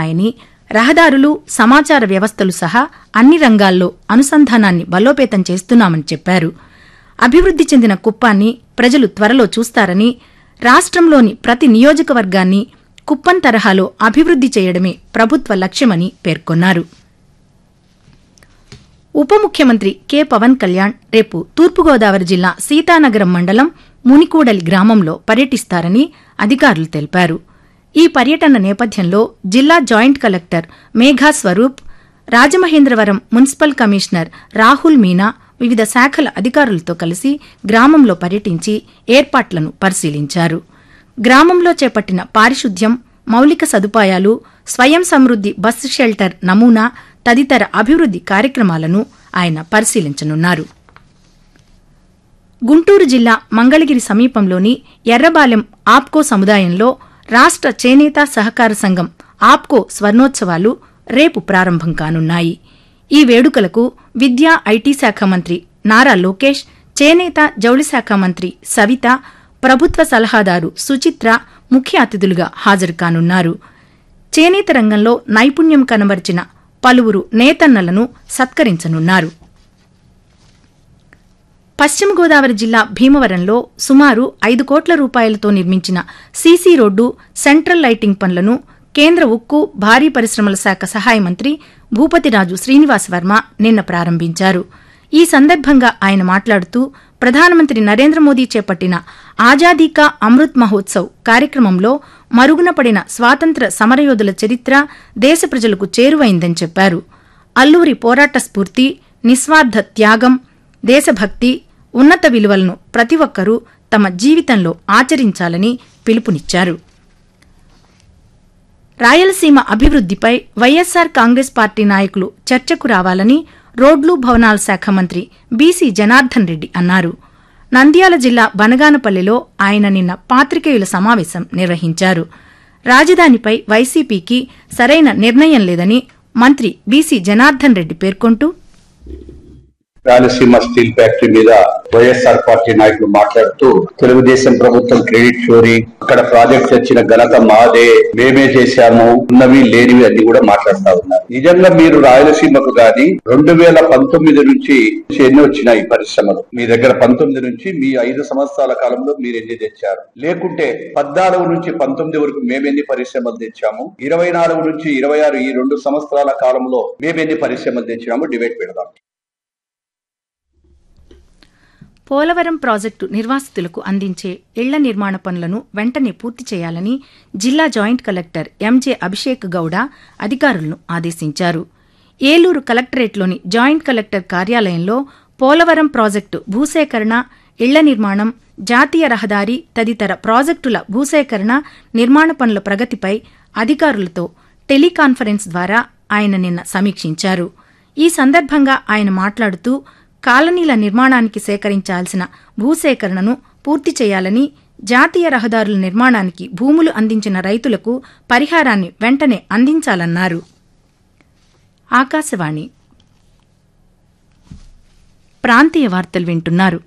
ఉన్నాయని రహదారులు సమాచార వ్యవస్థలు సహా అన్ని రంగాల్లో అనుసంధానాన్ని బలోపేతం చేస్తున్నామని చెప్పారు అభివృద్ది చెందిన కుప్పాన్ని ప్రజలు త్వరలో చూస్తారని రాష్ట్రంలోని ప్రతి నియోజకవర్గాన్ని కుప్పం తరహాలో అభివృద్ది చేయడమే ప్రభుత్వ లక్ష్యమని పేర్కొన్నారు ఉప ముఖ్యమంత్రి కె పవన్ కళ్యాణ్ రేపు తూర్పుగోదావరి జిల్లా సీతానగరం మండలం మునికూడలి గ్రామంలో పర్యటిస్తారని అధికారులు తెలిపారు ఈ పర్యటన నేపథ్యంలో జిల్లా joint collector Megha Swaroop Rajamahendravaram municipal commissioner Rahul Meena వివిధ శాఖల అధికారులతో కలిసి గ్రామంలో పర్యటించి ఏర్పాట్లను పరిశీలించారు గ్రామంలో చేపట్టిన పారిశుద్ధ్యం మౌలిక సదుపాయాలు స్వయం సమృద్ది బస్సు షెల్టర్ నమూనా తదితర అభివృద్ది కార్యక్రమాలను ఆయన పరిశీలించనున్నారు గుంటూరు జిల్లా మంగళగిరి సమీపంలోని ఎర్రబాలెం ఆప్కో సముదాయంలో రాష్ట్ర చేనేత సహకార సంఘం ఆప్కో స్వర్ణోత్సవాలు రేపు ప్రారంభం కానున్నాయి ఈ వేడుకలకు విద్యా ఐటీ శాఖ మంత్రి నారా లోకేష్ చేనేత జౌళి శాఖ మంత్రి సవిత ప్రభుత్వ సలహాదారు సుచిత్ర ముఖ్య అతిథులుగా హాజరు కానున్నారు చేనేత రంగంలో నైపుణ్యం కనబరిచిన పలువురు నేతన్నలను సత్కరించనున్నారు పశ్చిమ గోదావరి జిల్లా భీమవరంలో సుమారు ఐదు కోట్ల రూపాయలతో నిర్మించిన సీసీ రోడ్డు సెంట్రల్ లైటింగ్ పనులను కేంద్ర ఉక్కు భారీ పరిశ్రమల శాఖ సహాయ మంత్రి భూపతిరాజు శ్రీనివాస్ వర్మ నిన్న ప్రారంభించారు ఈ సందర్భంగా ఆయన మాట్లాడుతూ ప్రధానమంత్రి నరేంద్ర మోదీ చేపట్టిన ఆజాదీ కా అమృత్ మహోత్సవ్ కార్యక్రమంలో మరుగున పడిన స్వాతంత్ర సమరయోధుల చరిత్ర దేశ ప్రజలకు చేరువైందని చెప్పారు అల్లూరి పోరాట స్ఫూర్తి నిస్వార్థ త్యాగం దేశభక్తి ఉన్నత విలువలను ప్రతి ఒక్కరూ తమ జీవితంలో ఆచరించాలని పిలుపునిచ్చారు రాయలసీమ అభివృద్దిపై వైఎస్సార్ కాంగ్రెస్ పార్టీ నాయకులు చర్చకు రావాలని రోడ్లు భవనాల శాఖ మంత్రి బీసీ జనార్దన్ రెడ్డి అన్నారు నంద్యాల జిల్లా బనగానపల్లిలో ఆయన నిన్న పాత్రికేయుల సమావేశం నిర్వహించారు రాజధానిపై వైసీపీకి సరైన నిర్ణయం లేదని మంత్రి బీసీ జనార్దన్ రెడ్డి పేర్కొంటూ రాయలసీమ స్టీల్ ఫ్యాక్టరీ మీద వైఎస్ఆర్ పార్టీ నాయకులు మాట్లాడుతూ తెలుగుదేశం ప్రభుత్వం క్రెడిట్ చోరీ అక్కడ ప్రాజెక్ట్ వచ్చిన ఘనత మాదే మేమే చేశాము ఉన్నవి లేనివి అన్ని కూడా మాట్లాడుతా ఉన్నారు నిజంగా మీరు రాయలసీమకు గాని రెండు వేల పంతొమ్మిది నుంచి ఎన్ని వచ్చినాయి పరిశ్రమలు మీ దగ్గర పంతొమ్మిది నుంచి మీ ఐదు సంవత్సరాల కాలంలో మీరు ఎన్ని తెచ్చారు లేకుంటే పద్నాలుగు నుంచి పంతొమ్మిది వరకు మేమెన్ని పరిశ్రమలు తెచ్చాము ఇరవై నాలుగు నుంచి ఇరవై ఆరు ఈ రెండు సంవత్సరాల కాలంలో మేమెన్ని పరిశ్రమలు తెచ్చినాము డిబేట్ పెడదాం పోలవరం ప్రాజెక్టు నిర్వాసితులకు అందించే ఇళ్ల నిర్మాణ పనులను వెంటనే పూర్తి చేయాలని జిల్లా joint collector MJ Abhishek Gowda అధికారులను ఆదేశించారు ఏలూరు కలెక్టరేట్లోని జాయింట్ కలెక్టర్ కార్యాలయంలో పోలవరం ప్రాజెక్టు భూసేకరణ ఇళ్ల నిర్మాణం జాతీయ రహదారి తదితర ప్రాజెక్టుల భూసేకరణ నిర్మాణ పనుల ప్రగతిపై అధికారులతో టెలికాన్ఫరెన్స్ ద్వారా ఆయన నిన్న సమీక్షించారు ఈ సందర్భంగా ఆయన మాట్లాడుతూ కాలనీల నిర్మాణానికి సేకరించాల్సిన భూసేకరణను పూర్తి చేయాలని జాతీయ రహదారుల నిర్మాణానికి భూములు అందించిన రైతులకు పరిహారాన్ని వెంటనే అందించాలన్నారు ఆకాశవాణి ప్రాంతీయ వార్తలు వింటున్నారు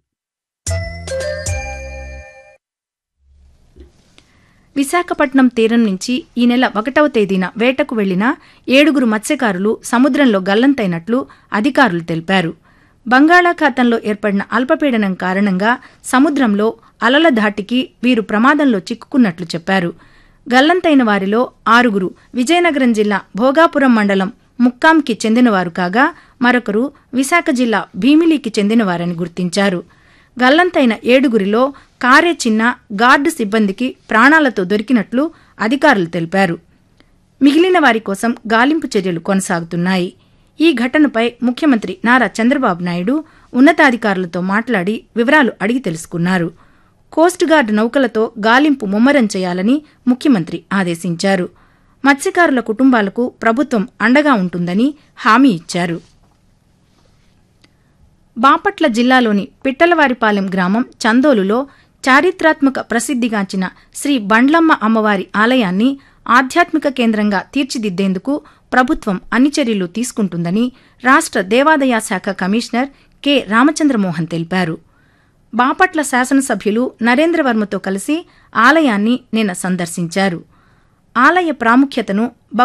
విశాఖపట్నం తీరం నుంచి ఈ నెల ఒకటవ తేదీన వేటకు వెళ్లిన ఏడుగురు మత్స్యకారులు సముద్రంలో గల్లంతైనట్లు అధికారులు తెలిపారు బంగాళాఖాతంలో ఏర్పడిన అల్పపీడనం కారణంగా సముద్రంలో అలల ధాటికి వీరు ప్రమాదంలో చిక్కుకున్నట్లు చెప్పారు గల్లంతైన వారిలో ఆరుగురు విజయనగరం జిల్లా భోగాపురం మండలం ముక్కాంకి చెందినవారు కాగా మరొకరు విశాఖ జిల్లా భీమిలికి చెందినవారని గుర్తించారు గల్లంతైన ఏడుగురిలో కారే చిన్న గార్డు సిబ్బందికి ప్రాణాలతో దొరికినట్లు అధికారులు తెలిపారు మిగిలిన వారి కోసం గాలింపు చర్యలు కొనసాగుతున్నాయి ఈ ఘటనపై ముఖ్యమంత్రి నారా చంద్రబాబు నాయుడు ఉన్నతాధికారులతో మాట్లాడి వివరాలు అడిగి తెలుసుకున్నారు కోస్ట్ గార్డ్ నౌకలతో గాలింపు ముమ్మరం చేయాలని ముఖ్యమంత్రి ఆదేశించారు మత్స్యకారుల కుటుంబాలకు ప్రభుత్వం అండగా ఉంటుందని హామీ ఇచ్చారు బాపట్ల జిల్లాలోని పిట్టలవారిపాలెం గ్రామం చందోలులో చారిత్రాత్మక ప్రసిద్ధిగాంచిన శ్రీ బండ్లమ్మ అమ్మవారి ఆలయాన్ని ఆధ్యాత్మిక కేంద్రంగా తీర్చిదిద్దేందుకు ప్రభుత్వం అన్ని చర్యలు తీసుకుంటుందని రాష్ట్ర దేవాదాయ శాఖ కమిషనర్ కె రామచంద్రమోహన్ తెలిపారు బాపట్ల శాసనసభ్యులు నరేంద్రవర్మతో కలిసి ఆలయాన్ని నిన్న సందర్శించారు ఆలయ ప్రాముఖ్యతను